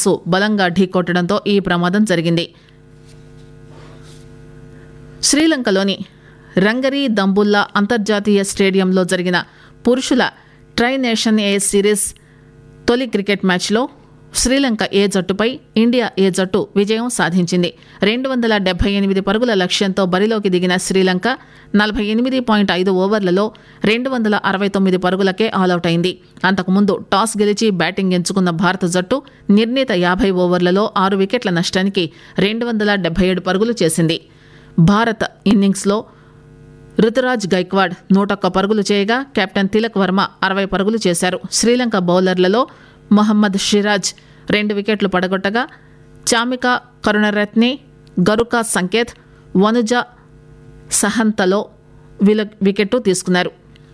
bus బలంగా ఢీకొట్టడంతో ఈ ప్రమాదం జరిగింది శ్రీలంకలోని రంగరీ దంబుల్లా అంతర్జాతీయ స్టేడియంలో జరిగిన పురుషుల ట్రై నేషన్ ఏ సిరీస్ తొలి క్రికెట్ మ్యాచ్లో శ్రీలంక ఏ జట్టుపై ఇండియా ఏ జట్టు విజయం సాధించింది రెండు వందల డెబ్బై ఎనిమిది పరుగుల లక్ష్యంతో బరిలోకి దిగిన శ్రీలంక నలభై ఎనిమిది పాయింట్ ఐదు ఓవర్లలో రెండు వందల అరవై తొమ్మిది పరుగులకే ఆలౌట్ అయింది అంతకుముందు టాస్ గెలిచి బ్యాటింగ్ ఎంచుకున్న భారత జట్టు నిర్ణీత యాభై ఓవర్లలో ఆరు వికెట్ల నష్టానికి రెండు వందల డెబ్బై ఏడు పరుగులు చేసింది భారత్ ఇన్నింగ్స్లో రుతురాజ్ గైక్వాడ్ నూటొక్క పరుగులు చేయగా కెప్టెన్ తిలక్ వర్మ అరవై పరుగులు చేశారు శ్రీలంక బౌలర్లలో మొహమ్మద్ షిరాజ్ రెండు వికెట్లు పడగొట్టగా చామిక కరుణరత్నే గరుకా సంకేత్ వనుజ సహంతలో విల వికెట్టు తీసుకున్నారు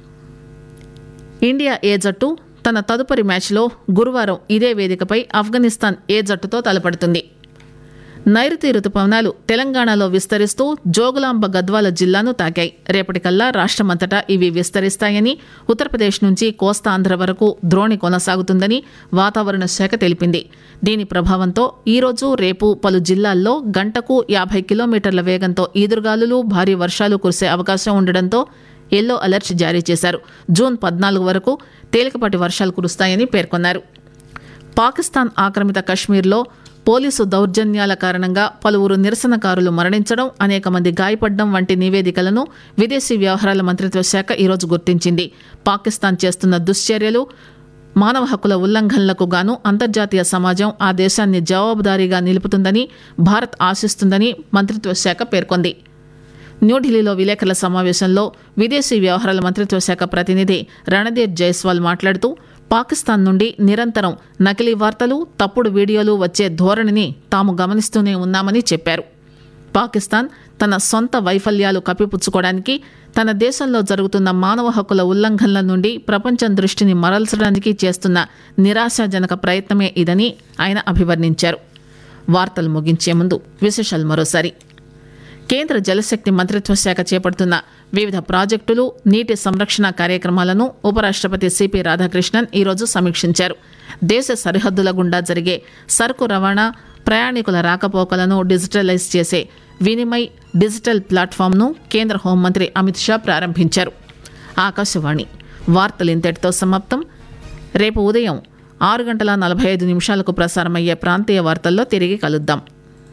ఇండియా ఏ జట్టు తన తదుపరి మ్యాచ్లో గురువారం ఇదే వేదికపై ఆఫ్ఘనిస్తాన్ ఏ జట్టుతో తలపడుతుంది నైరుతి రుతుపవనాలు తెలంగాణలో విస్తరిస్తూ జోగులాంబ గద్వాల జిల్లాను తాకాయి రేపటికల్లా రాష్టమంతటా ఇవి విస్తరిస్తాయని ఉత్తరప్రదేశ్ నుంచి కోస్తాంధ్ర వరకు ద్రోణి కొనసాగుతుందని వాతావరణ శాఖ తెలిపింది దీని ప్రభావంతో ఈరోజు రేపు పలు జిల్లాల్లో గంటకు యాభై కిలోమీటర్ల వేగంతో ఈదురుగాలులు భారీ వర్షాలు కురిసే అవకాశం ఉండడంతో ఎల్లో అలర్ట్ జారీ చేశారు జూన్ పద్నాలుగు వరకు తేలికపాటి వర్షాలు కురుస్తాయని పేర్కొన్నారు పాకిస్తాన్ ఆక్రమిత కశ్మీర్లో పోలీసు దౌర్జన్యాల కారణంగా పలువురు నిరసనకారులు మరణించడం అనేక మంది గాయపడడం వంటి నివేదికలను విదేశీ వ్యవహారాల మంత్రిత్వ శాఖ ఈరోజు గుర్తించింది పాకిస్తాన్ చేస్తున్న దుశ్చర్యలు మానవ హక్కుల ఉల్లంఘనలకు గాను అంతర్జాతీయ సమాజం ఆ దేశాన్ని జవాబుదారీగా నిలుపుతుందని భారత్ ఆశిస్తుందని మంత్రిత్వ శాఖ పేర్కొంది న్యూఢిల్లీలో విలేకరుల సమావేశంలో విదేశీ వ్యవహారాల మంత్రిత్వ శాఖ ప్రతినిధి రణదీప్ జైస్వాల్ మాట్లాడుతూ పాకిస్తాన్ నుండి నిరంతరం నకిలీ వార్తలు తప్పుడు వీడియోలు వచ్చే ధోరణిని తాము గమనిస్తూనే ఉన్నామని చెప్పారు పాకిస్తాన్ తన సొంత వైఫల్యాలు కప్పిపుచ్చుకోవడానికి తన దేశంలో జరుగుతున్న మానవ హక్కుల ఉల్లంఘనల నుండి ప్రపంచం దృష్టిని మరల్చడానికి చేస్తున్న నిరాశాజనక ప్రయత్నమే ఇదని ఆయన అభివర్ణించారు వార్తలు ముగించే ముందు విశేషాలు మరోసారి కేంద్ర జలశక్తి మంత్రిత్వ శాఖ చేపడుతున్న వివిధ ప్రాజెక్టులు నీటి సంరక్షణ కార్యక్రమాలను ఉపరాష్టపతి సిపి రాధాకృష్ణన్ ఈరోజు సమీక్షించారు దేశ సరిహద్దుల గుండా జరిగే సరుకు రవాణా ప్రయాణికుల రాకపోకలను డిజిటలైజ్ చేసే వినిమయ్ డిజిటల్ ప్లాట్ఫామ్ను కేంద్ర హోంమంత్రి అమిత్ షా ప్రారంభించారు ఆకాశవాణి వార్తలు ఇంతటితో సమాప్తం రేపు ఉదయం ఆరు గంటల నలభై ఐదు నిమిషాలకు ప్రసారమయ్యే ప్రాంతీయ వార్తల్లో తిరిగి కలుద్దాం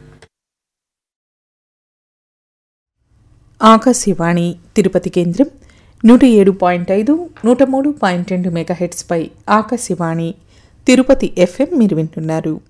ఆకాశవాణి తిరుపతి కేంద్రం నూట ఏడు పాయింట్ ఐదు నూట మూడు పాయింట్ రెండు మెగాహెట్స్పై ఆకాశవాణి తిరుపతి ఎఫ్ఎం మీరు వింటున్నారు